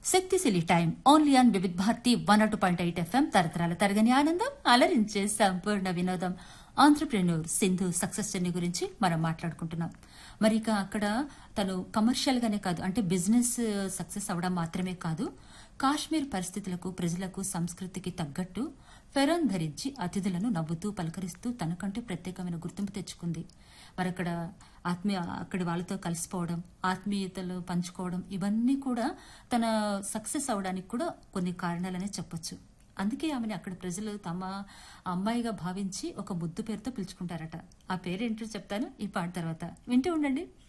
శక్తిశీలి time only on Vividh Bharati one two point eight FM తరతరాల తరగని ఆనందం అలరించే సంపూర్ణ వినోదం ఆంటర్ప్రెన్యూర్ సింధు సక్సెస్ జర్నీ గురించి మనం మాట్లాడుకుంటున్నాం మరి ఇక అక్కడ తను కమర్షియల్ గానే కాదు అంటే బిజినెస్ సక్సెస్ అవడం మాత్రమే కాదు కాశ్మీర్ పరిస్థితులకు ప్రజలకు సంస్కృతికి తగ్గట్టు ఫెరోన్ ధరించి అతిథులను నవ్వుతూ పలకరిస్తూ తనకంటూ ప్రత్యేకమైన గుర్తింపు తెచ్చుకుంది మరి అక్కడ ఆత్మీయ అక్కడి వాళ్ళతో కలిసిపోవడం ఆత్మీయతలు పంచుకోవడం ఇవన్నీ కూడా తన సక్సెస్ అవడానికి కూడా కొన్ని కారణాలనే చెప్పొచ్చు అందుకే ఆమెని అక్కడ ప్రజలు తమ అమ్మాయిగా భావించి ఒక ముద్దు పేరుతో పిలుచుకుంటారట ఆ పేరేంటో చెప్తాను ఈ పాట తర్వాత వింటూ ఉండండి